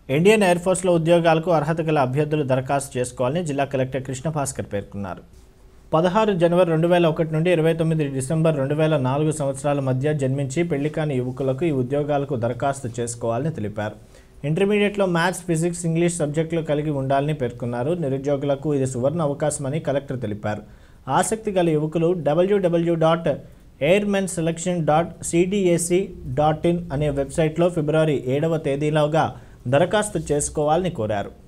Indian air ఫోర్స్లో ఉద్యోగాలకు అర్హత గల అభ్యర్థులు దరఖాస్తు చేసుకోవాలని జిల్లా కలెక్టర్ కృష్ణ భాస్కర్ పేర్కొన్నారు పదహారు జనవరి రెండు వేల ఒకటి నుండి ఇరవై తొమ్మిది డిసెంబర్ రెండు వేల నాలుగు సంవత్సరాల మధ్య జన్మించి పెళ్లి కాని యువకులకు ఈ ఉద్యోగాలకు దరఖాస్తు చేసుకోవాలని తెలిపారు ఇంటర్మీడియట్లో మ్యాథ్స్ ఫిజిక్స్ ఇంగ్లీష్ సబ్జెక్టులు కలిగి ఉండాలని పేర్కొన్నారు నిరుద్యోగులకు ఇది సువర్ణ అవకాశమని కలెక్టర్ తెలిపారు ఆసక్తి గల యువకులు WWW dot airmen selection dot CDAC dot in అనే వెబ్సైట్లో ఫిబ్రవరి ఏడవ తేదీలోగా దరఖాస్తు చేసుకోవాలని కోరారు